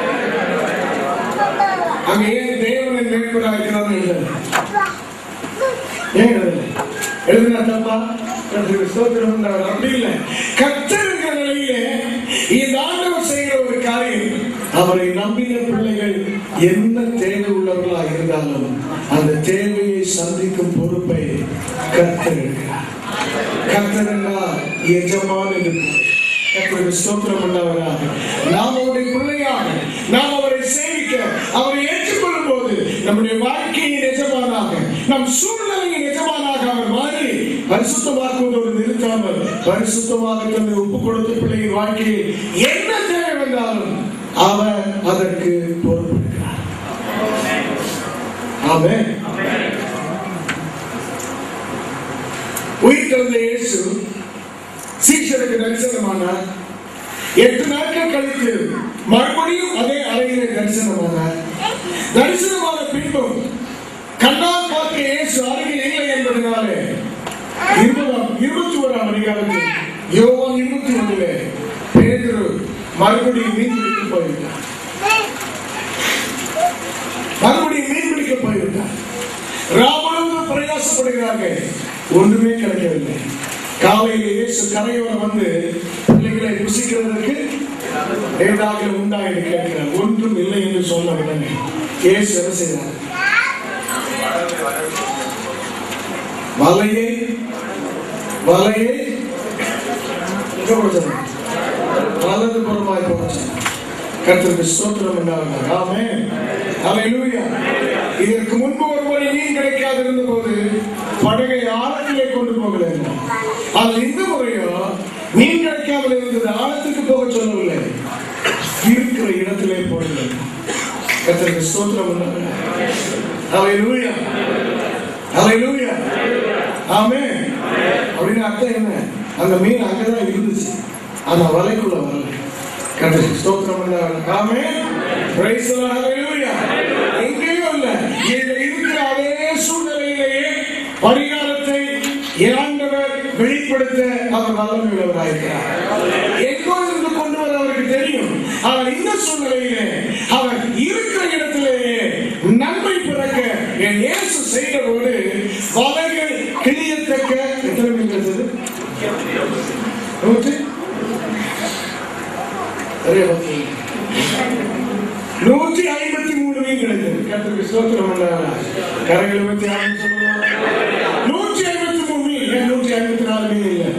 அங்க ஏன் தேவனை மேற்படாக இருக்கிறான்னு எழுதல ஏன் எழுதல எழுதுனா தப்பா கர்த்தருக்கு ஸ்தோத்திரம் உண்டாவதாக அப்படி இல்லை கர்த்தர் என்ற நிலையிலே இந்த ஆண்டவர் செய்கிற ஒரு காரியம் அவரை நம்பின பிள்ளைகள் என்ன தேவை உள்ளவர்களாக இருந்தாலும் அந்த தேவையை சந்திக்கும் பொறுப்பை கர்த்தர் இருக்கிறார் கர்த்தர் என்றால் எஜமான கர்த்தருக்கு ஸ்தோத்திரம் பண்ணவராக நாம் அவருடைய பிள்ளையாக நாம் அவரை சேவிக்க அவரை ஏற்றுக்கொள்ளும் போது நம்முடைய வாழ்க்கையின் எஜமானாக நம் சூழ்நிலையின் எஜமானாக அவர் மாறி பரிசுத்தமாக்குவதோடு நிறுத்தாமல் பரிசுத்தமாக தன்னை ஒப்பு கொடுத்த பிள்ளையின் வாழ்க்கையில் என்ன தேவை வந்தாலும் அவர் அதற்கு பொறுப்பெடுக்கிறார் ஆமென் உயிர் தந்த இயேசு சீஷருக்கு தரிசனமானார் எட்டு நாட்கள் கழித்து மறுபடியும் அதே அறையிலே தரிசனமானார் தரிசனமான பின்பும் கண்ணால் பார்க்க இயேசு அருகில் இல்லை என்பதனாலே இருபதாம் இருபத்தி ஓராம் அதிகாரத்தில் யோவான் இருபத்தி ஒன்றிலே பேதுரு மறுபடியும் மீன் பிடிக்க போயிருந்தார் மறுபடியும் மீன் பிடிக்க போயிருந்தார் ராமனும் பிரயாசப்படுகிறார்கள் ஒன்றுமே கிடைக்கவில்லை காலையில் இயேசு கரையோரம் வந்து பிள்ளைகளை புசிக்கிறதற்கு ஏதாவது உண்டா என்று கேட்கிறார் ஒன்றும் இல்லை என்று சொன்ன உடனே இயேசு என்ன செய்தார் வலையை வலையை எங்க போச்சது? வலது புறமாய் போச்சு கர்த்தருக்கு ஸ்தோத்திரம் உண்டாவதாக ஆமென் ஹalleluya இதற்கு முன்பு ஒரு முறை மீன் கிடைக்காது இருந்த போது படகை ஆழத்திலே கொண்டு போகல ஆனால் இந்த முறையோ மீன் கிடைக்காமல் இருந்தது ஆழத்துக்கு போக சொல்லவில்லை இருக்கிற இடத்திலே போடல கர்த்தருக்கு ஸ்தோத்திரம் உண்டாவதாக ஹalleluya ஹalleluya ஆமென் அப்படின்னு அர்த்தம் என்ன அந்த மீன் அங்கதான் இருந்துச்சு ஆனா வலைக்குள்ள வரல கர்த்தருக்கு ஸ்தோத்திரம் உண்டாவதாக ஆமென் பிரைஸ் தி லார்ட் ஹalleluya எங்கேயும் இல்ல இங்க இருக்கிற அதே சூழ்நிலையிலேயே பரிகாரத்தை ஆண்டவர் வெளிப்படுத்த அவர் வல்லமையுள்ளவராயிருக்கிறார் எங்கோ இருந்து கொண்டு வர அவருக்கு தெரியும் ஆனால் இந்த சூழ்நிலையிலே அவர் இருக்கிற இடத்திலேயே நன்மை பிறக்க என் இயேசு செய்தபோது வலைகள் கிளியத்தக்க எத்தனை மீன் கிடைச்சது நூற்றி சரியா பார்த்தீங்க? நூற்றி ஐம்பத்தி மூணு மீன் கிடைத்தது கர்த்தருக்கு ஸ்தோத்திரம் உண்டாவதாக. கரைகள் இருபத்தி ஆறு சொல்லுவோம் நூற்றி ஐம்பத்தி மூணு மீன் ஏன் நூற்றி ஐம்பத்தி நாலு மீன் இல்லை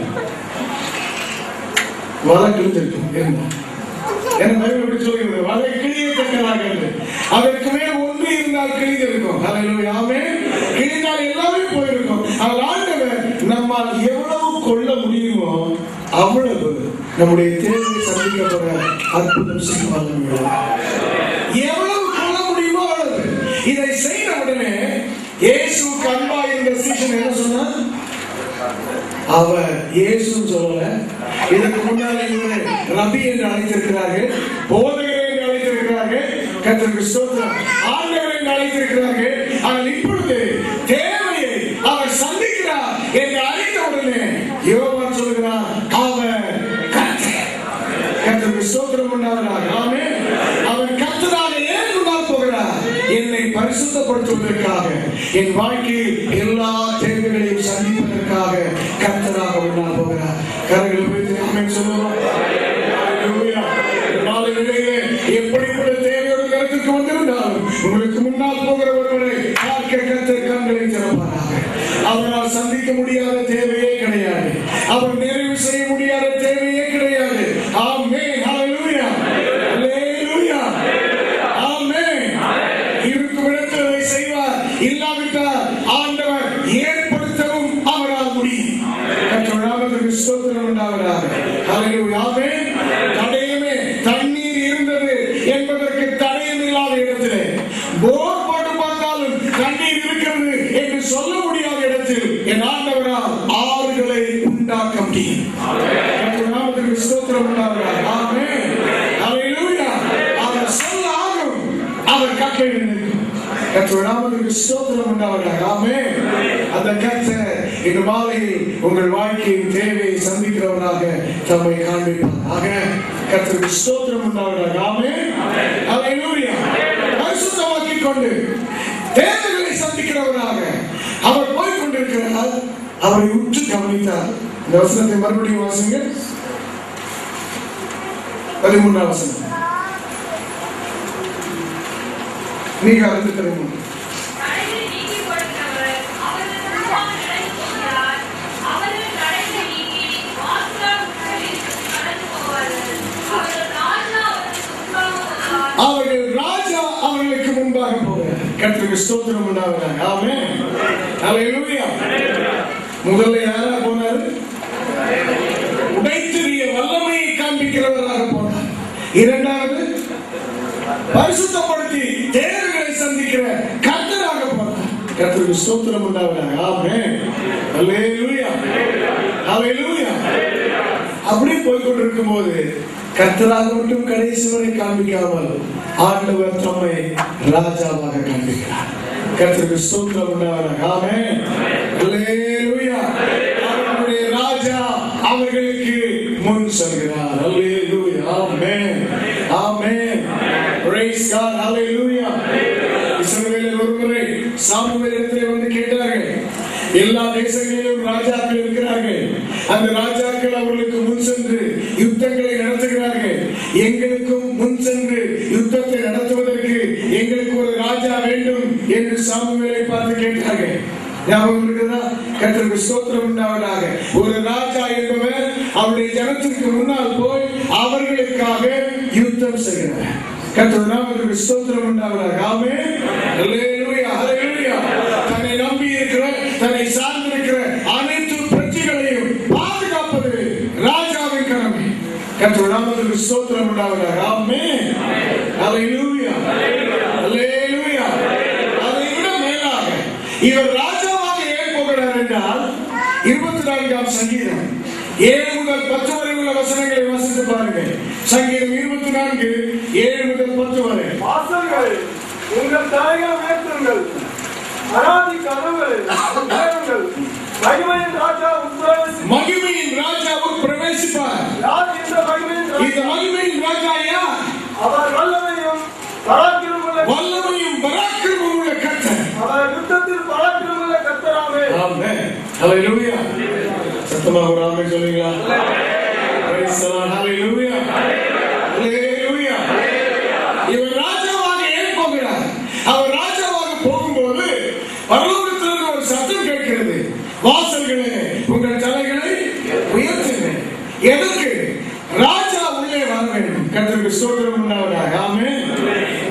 வலை கிழிஞ்சிருக்கும் என்ன என்ன பைபிள் எப்படி சொல்கிறது வலை கிழியத்தக்க இருக்கலாக அதற்கு மேல் ஒன்று இருந்தால் கிழிந்திருக்கும் ஹalleluya ஆமென் கிழிந்தால் எல்லாமே போயிருக்கும் ஆனால் ஆண்டவர் நம்மால் எவ்வளவு கொள்ள முடியுமோ அவ்வளவு நம்முடைய தேவையை சந்திக்கப்பட அற்புதம் செய்வாங்க எவ்வளவு கொள்ள முடியுமோ அவ்வளவு இதை செய்த உடனே இயேசுவுக்கு அன்பா இருந்த சீசன் என்ன சொன்னான் அவர் இயேசுன்னு சொல்லல இதுக்கு முன்னாலே இவரை ரபி என்று அழைத்திருக்கிறார்கள் போதகர் என்று அழைத்திருக்கிறார்கள் கர்த்தருக்கு ஸ்தோத்திரம் ஆண்டவர் என்று அழைத்திருக்கிறார்கள் ஆனால் இப்பொழுது தேவையை அவர் சந்திக்கிறார் என்று அறிந்த உடனே யோவான் சொல்கிறார் அவர் கர்த்தர் கர்த்தருக்கு ஸ்தோத்திரம் உண்டாகிறார் ஆமே அவர் கர்த்தராக ஏன் உண்டாக போகிறார் என்னை பரிசுத்தப்படுத்துவதற்காக என் வாழ்க்கையில் எல்லா தேவைகளையும் சந்திப்பதற்காக கர்த்தராக உண்டாக போகிறார் கரங்கள் வைத்து ஆமென் சொல்லுவோம் ஹalleluya. நாளை வேளையிலே எப்படிப்பட்ட தேவையோடு கருத்துக்கு வந்திருந்தாலும் உங்களுக்கு முன்னால் போகிற ஒருவரை பார்க்க கர்த்தர் கண்களை திறப்பாராக அவரால் சந்திக்க முடியாத தேவையே கிடையாது அவர் நிறைவு செய்ய முடியாத தேவையே கிடையாது ஆமென் ஹalleluya ஹalleluya ஆமென் இருக்கும் இடத்தில் அதை செய்வார் இல்லாவிட்டால் ஆண்டவர் ஏற்படுத்தவும் அவரால் முடியும் கர்த்தர் நாமத்துக்கு ஸ்தோத்திரம் உண்டாவதாக ஹalleluya ஆமென் தடையுமே தண்ணீர் இருந்தது என்பதற்கு தடையும் இல்லாத இடத்திலே போர் போட்டு பார்த்தாலும் தண்ணீர் இருக்கிறது என்று சொல்ல முடியாத இடத்தில் என் ஆண்டவரால் ஆறுகளை உண்டாக்க முடியும் கர்த்தர் நாமத்துக்கு ஸ்தோத்திரம் உண்டாவதாக ஆமென் ஹalleluya அவர் சொல்ல ஆகும் அவர் கட்டளை நிற்கும் கர்த்தர் நாமத்துக்கு ஸ்தோத்திரம் உண்டாவதாக ஆமென் அந்த கர்த்தர் இந்த மாலையில் உங்கள் வாழ்க்கையின் தேவையை சந்திக்கிறவராக தம்மை காண்பிப்பார் ஆக கர்த்தருக்கு ஸ்தோத்திரம் உண்டாவதாக ஆமென் ஹalleluya பரிசுத்தமாக்கிக் கொண்டு தேவைகளை சந்திக்கிறவராக அவர் போய் கொண்டிருக்கிறார் அவரை உற்று கவனித்தார் இந்த வசனத்தை மறுபடியும் வாசிங்க பதிமூன்றாம் வசனம் நீங்க அறிந்து தருவோம் தடைகளை நீக்கி கொடுக்கிறவர் அவர்கள் முன்பாக நடந்து போகிறார் அவர்கள் தடைகளை நீக்கி வாசலால் உட்களில் கடந்து போவார்கள் அவர்கள் ராஜா அவர்களுக்கு அவர்கள் முன்பாக வருவார் ராஜா அவர்களுக்கு முன்பாக போகிறார் கர்த்தருக்கு ஸ்தோத்திரம் உண்டாவதாக ஆமென் ஹalleluya முதல்ல யாரா போனார் உடைத்தெறிய வல்லமையை காண்பிக்கிறவராக போனார் இரண்டாவது பரிசுத்தப்படுத்தி தேர்வுகளை சந்திக்கிற கர்த்தராக போனார் கர்த்தருக்கு ஸ்தோத்திரம் உண்டாவதாக ஆமென் ஹalleluya ஹalleluya அப்படி போய் கொண்டிருக்கும் போது கர்த்தராக மட்டும் கடைசி வரை காண்பிக்காமல் ஆண்டவர் தம்மை ராஜாவாக காண்பிக்கிறார் கர்த்தருக்கு ஸ்தோத்திரம் உண்டாவதாக ஆமென் ஹalleluya அவருடைய ராஜா அவர்களுக்கு முன் செல்கிறார் ஹalleluya ஆமென் ஆமென் praise god hallelujah இஸ்ரவேலர் ஒருமுறை சாமுவேல் இடத்திலே வந்து கேட்டார்கள் எல்லா தேசங்களிலும் ராஜாக்கள் இருக்கிறார்கள் அந்த ராஜாக்கள் அவர்களுக்கு முன் சென்று யுத்தங்களை நடத்துகிறார்கள் எங்களுக்கும் முன் சென்று யுத்தத்தை நடத்துவதற்கு எங்களுக்கு ஒரு ராஜா வேண்டும் என்று சாமுவேலை பார்த்து கேட்டார்கள் ஞாபகம் இருக்குதா கர்த்தருக்கு ஸ்தோத்திரம் உண்டாவதாக ஒரு ராஜா என்பவர் அவருடைய ஜனத்திற்கு முன்னால் போய் அவர்களுக்காக யுத்தம் செய்கிறார் கர்த்தர் நாமத்திற்கு ஸ்தோத்திரம் உண்டாவதாக ஆமென் அல்லேலூயா ஹalleluya தன்னை நம்பி இருக்கிற தன்னை சார்ந்திருக்கிற அனைத்து பிரச்சனைகளையும் பாதுகாப்பது ராஜாவின் கடமை கர்த்தர் நாமத்திற்கு ஸ்தோத்திரம் உண்டாவதாக ஆமென் ஹalleluya ஹalleluya அதை விட மேலாக இவர் ராஜாவாக ஏன் போகிறார் என்றால் இருபத்தி நான்காம் சங்கீதம் ஏழு முதல் பத்து வரை உள்ள வசனங்களை வாசித்து பாருங்கள் சங்கீதம் இருபத்தி நான்கு ஏழு முதல் பத்து வரை வாசல்களை உங்கள் தலைகளை உயர்த்துங்கள் அனாதி கதவுகளை உயருங்கள் மகிமையின் ராஜா உட்பிரவேசி மகிமையின் ராஜாவும் பிரவேசிப்பார் யார் இந்த மகிமையின் இந்த ராஜா மகிமையின் ராஜா யார் அவர் வல்லமையும் பராக்கிரமும் உள்ள வல்லமையும் பராக்கிரமும் உள்ள கர்த்தர் அவர் யுத்தத்தில் பராக்கிரமும் உள்ள கர்த்தராமே ஆமென் ஹalleluya சத்தமா ஒரு ஆமென் சொல்லுங்களா praise the Lord hallelujah hallelujah இவர் ராஜாவாக ஏன் போகிறார் அவர் ராஜாவாக போகும்போது பரலோகத்திலிருந்து ஒரு சத்தம் கேட்கிறது வாசல்களே உங்கள் தலைகளை உயர்த்துங்க எதற்கு ராஜா உள்ளே வர வேண்டும் கர்த்தருக்கு ஸ்தோத்திரம் உண்டாவதாக ஆமென்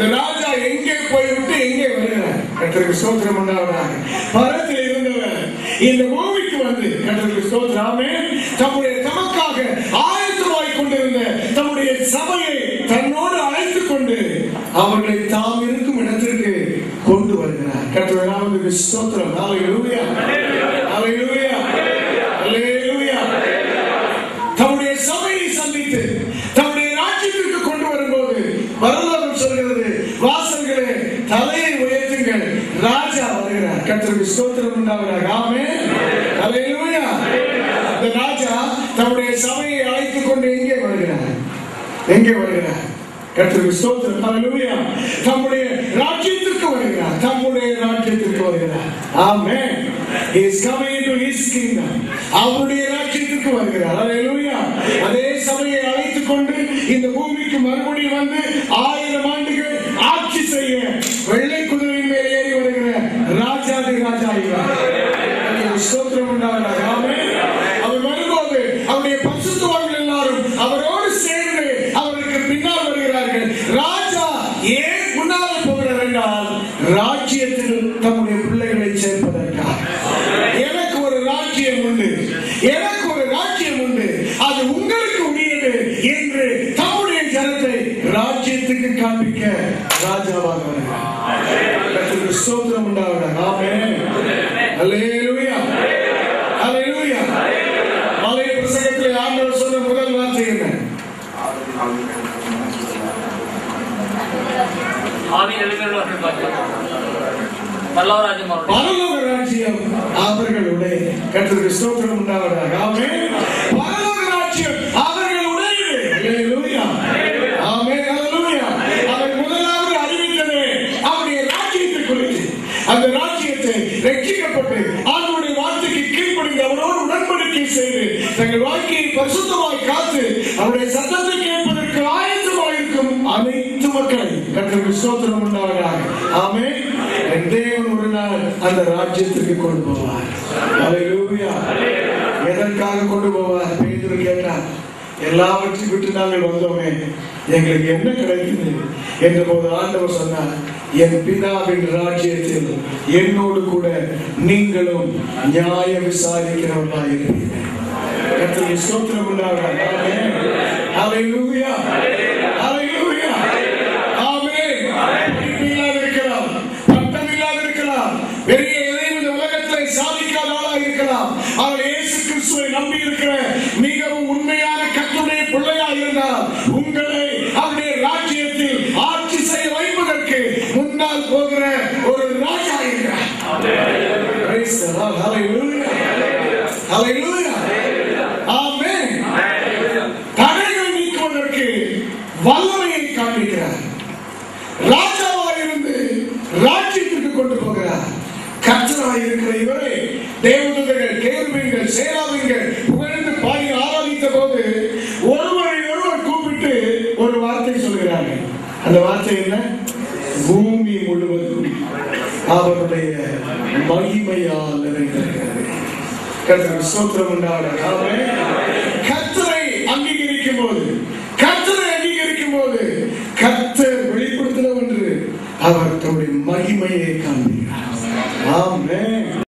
ஸ்தோத்திரம் உண்டாவதாக பரத்தில் இருந்தவர் இந்த பூமிக்கு வந்து கர்த்தருக்கு ஸ்தோத்திராமே தம்முடைய தமக்காக ஆயத்தமாய் கொண்டிருந்த தம்முடைய சபையை தன்னோடு அழைத்துக் கொண்டு அவர்களை தாம் இருக்கும் இடத்திற்கு கொண்டு வருகிறார் கர்த்தர் நாமத்துக்கு ஸ்தோத்திரம் ஹalleluya ஹalleluya ஹalleluya தம்முடைய சபையை சந்தித்து தம்முடைய ராஜ்யத்திற்கு கொண்டு வரும்போது பரலோகம் சொல்கிறது வாசல்களே தலையை உயர்த்துங்கள் ராஜா வருகிறார் கர்த்தருக்கு ஸ்தோத்திரம் உண்டாகிறார் ஆமே ஹalleluya இந்த ராஜா தம்முடைய சபையை அழைத்துக் கொண்டு எங்கே வருகிறார் எங்கே வருகிறார் கர்த்தருக்கு ஸ்தோத்திரம் ஹalleluya தம்முடைய ராஜ்யத்திற்கு வருகிறார் தம்முடைய ராஜ்யத்திற்கு வருகிறார் ஆமென் he is coming into his kingdom அவருடைய ராஜ்யத்திற்கு வருகிறார் ஹalleluya அதே சபையை அழைத்துக் கொண்டு இந்த பூமிக்கு மறுபடியும் வந்து ஆயிரம் ஆண்டுகள் ஆட்சி செய்ய வெள்ளை குதிரையின் மேல் ஏறி வருகிற ராஜாதி ராஜா இவர் கர்த்தருக்கு ஸ்தோத்திரம் உண்டாவதாக ஆமென் அவர் வரும்போது அவருடைய பரிசுத்தவான்கள் எல்லாரும் அவரோடு சேர்ந்து அவருக்கு பின்னால் வருகிறார்கள் ராஜா ஏன் முன்னாலே போகிறார் என்றால் ராஜ்யத்தில் தம்முடைய பிள்ளைகளை சேர்ப்பதற்காக எனக்கு ஒரு ராஜ்யம் உண்டு எனக்கு ஒரு ராஜ்யம் உண்டு அது உங்களுக்கு உரியது என்று தம்முடைய ஜனத்தை ராஜ்யத்துக்கு காண்பிக்க ராஜாவாக வருகிறார் கர்த்தருக்கு ஸ்தோத்திரம் உண்டாவதாக ஆமென் அல்லேலூயா அல்லேலூயா மலை பிரசங்கத்தில் ஆண்டவர் சொன்ன முதல் வார்த்தை என்ன ஆவியில் இருக்கிறவர்கள் பார்க்கலாம் பல்லவராஜன் அவருடைய பரலோக ராஜ்யம் அவர்களுடைய கர்த்தருக்கு ஸ்தோத்திரம் உண்டாவதாக ஆமென் பரலோக ராஜ்யம் அவர்களுடையது அல்லேலூயா ஆமென் அல்லேலூயா அவர் முதலாவது அறிவித்தது அவருடைய ராஜ்யத்தை குறித்து அந்த ராஜ்யத்தை ரட்சிக்கப்பட்டு ஆண்டவருடைய வார்த்தைக்கு கீழ்ப்படிந்து அவரோடு உடன்படிக்கை செய்து தங்கள் வாழ்க்கையை பரிசுத்தமாய் காத்து அவருடைய சத்தத்தை கேட்பதற்கு ஆயத்தமாக இருக்கும் அனைத்து மக்களை கர்த்தருக்கு ஸ்தோத்திரம் உண்டாவதாக ஆமென் என் தேவன் ஒரு நாள் அந்த ராஜ்யத்திற்கு கொண்டு போவார் அல்லேலூயா எதற்காக கொண்டு போவார் பேதுரு கேட்டார் எல்லாவற்றையும் விட்டு நாங்கள் வந்தோமே எங்களுக்கு என்ன கிடைக்குது என்ற போது ஆண்டவர் சொன்னார் என் பிதாவின் ராஜ்யத்தில் என்னோடு கூட நீங்களும் நியாய விசாரிக்கிறவர்களாக இருப்பீர்கள் கர்த்தருக்கு ஸ்தோத்திரம் உண்டாவதாக ஆமென் ஹalleluya ஹalleluya ஆமென் படிப்பு இல்லாத இருக்கலாம் பட்டம் இல்லாத இருக்கலாம் பெரிய எதையும் இந்த உலகத்தை சாதிக்காத ஆளா இருக்கலாம் அவர் இயேசு கிறிஸ்துவை நம்பி இருக்கிற மிகவும் உண்மையான கத்துடைய பிள்ளையா இருந்தால் உங்களை அவருடைய ராஜ்யத்தில் ஆட்சி செய்ய வைப்பதற்கு முன்னால் போகிற ஒரு ராஜா இருக்கிறார் Praise the Lord. Hallelujah. Hallelujah. Amen. தடைகளை நீக்குவதற்கு வல்லமையை காண்பிக்கிறார் ராஜாவாய் இருந்து ராஜ்யத்திற்கு கொண்டு போகிறார் கர்த்தராய் இருக்கிற இவரை தேவதூதர்கள் கேள்விகள் சேராவிங்கள் புகழ்ந்து பாடி ஆராதித்த போது ஒருவரை ஒருவர் கூப்பிட்டு ஒரு வார்த்தை சொல்கிறார்கள் அந்த வார்த்தை என்ன பூமி முழுவதும் அவருடைய மகிமையால் நிறைந்திருக்கிறது கர்த்தருக்கு ஸ்தோத்திரம் உண்டாவதாக ஆமென். கர்த்தரை அங்கீகரிக்கும் போது கர்த்தரை அங்கீகரிக்கும் போது கர்த்தர் வெளிப்படுத்தின ஒன்று அவர் தம்முடைய மகிமையை காண்பிக்கிறார் ஆமென்